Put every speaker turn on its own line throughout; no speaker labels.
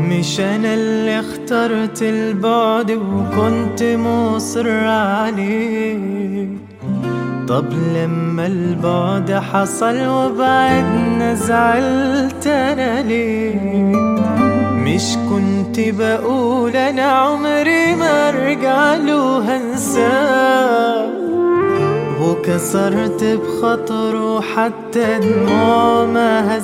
مش انا اللي اخترت البعد وكنت مصر عليه طب لما البعد حصل وبعدنا زعلت انا ليه مش كنت بقول انا عمري ما ارجع له هنساه وكسرت بخاطره حتى دموع ما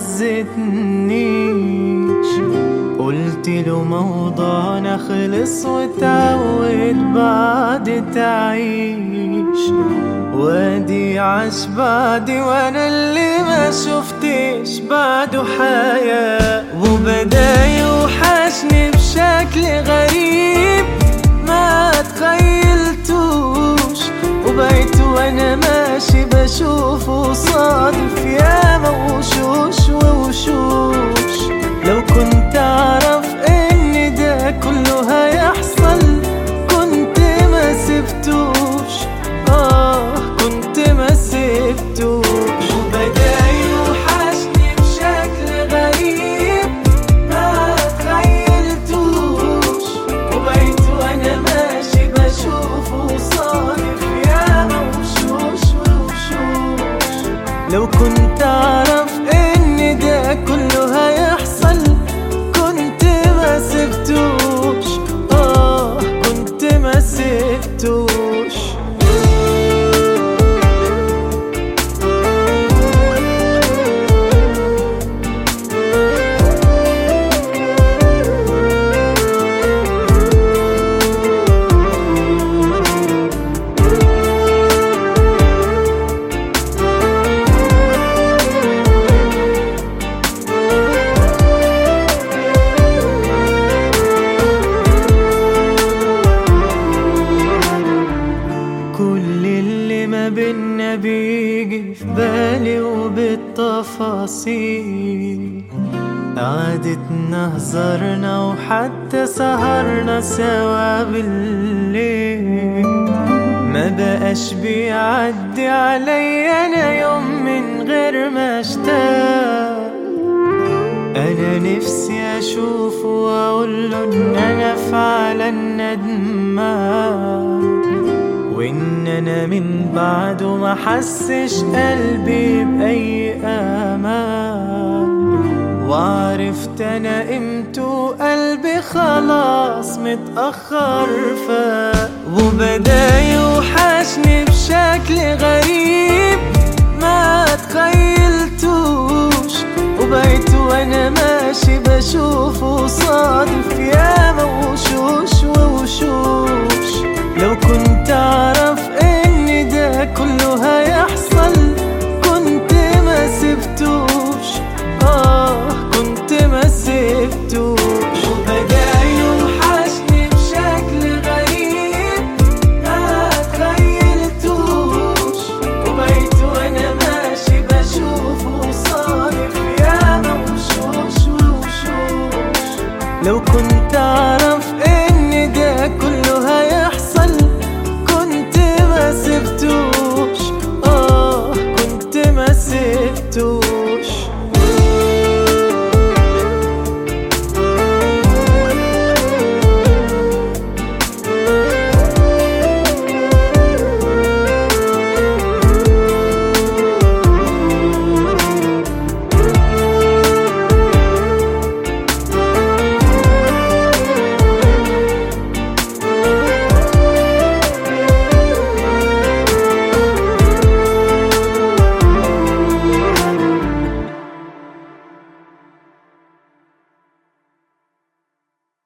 هزتنيش قلت له موضوعنا خلص وتعود بعد تعيش وادي عاش بعدي وانا اللي ما شفتش بعده حياة وبدا يوحشني بشكل غريب ما تخيلتوش وبقيت وانا ماشي بشوفه صادف ياما وشوش ووشوش لو كنت اعرف ان ده كله هيحصل كنت ما سبتوش اه كنت ما سبتوش وبدا يوحشني بشكل غريب ما تخيلتوش وبقيت وانا ماشي بشوفه صادف ياما وشوش ووشوش لو كنت اعرف ان ده كله هيحصل كنت ما سبتوش اه كنت ما سبتوش كل اللي ما بينا بيجي في بالي وبالتفاصيل قعدتنا هزرنا وحتى سهرنا سوا بالليل ما بقاش بيعدي عليا انا يوم من غير ما اشتاق انا نفسي اشوفه واقول له ان انا فعلا ندمان وان انا من بعده ما حسش قلبي باي امان وعرفت انا قيمته قلبي خلاص متاخر فاق وبدا يوحشني بشكل غريب ما تخيلتوش وبقيت وانا ماشي بشوفه صادف ياما وشوش ووشوش لو كنت اعرف ان ده كله هيحصل كنت ما سبتوش اه كنت ما سبتوش وبدا يوحشني بشكل غريب ما تخيلتوش وبقيت وانا ماشي بشوفه صادف ياما وشوش ووشوش لو كنت اعرف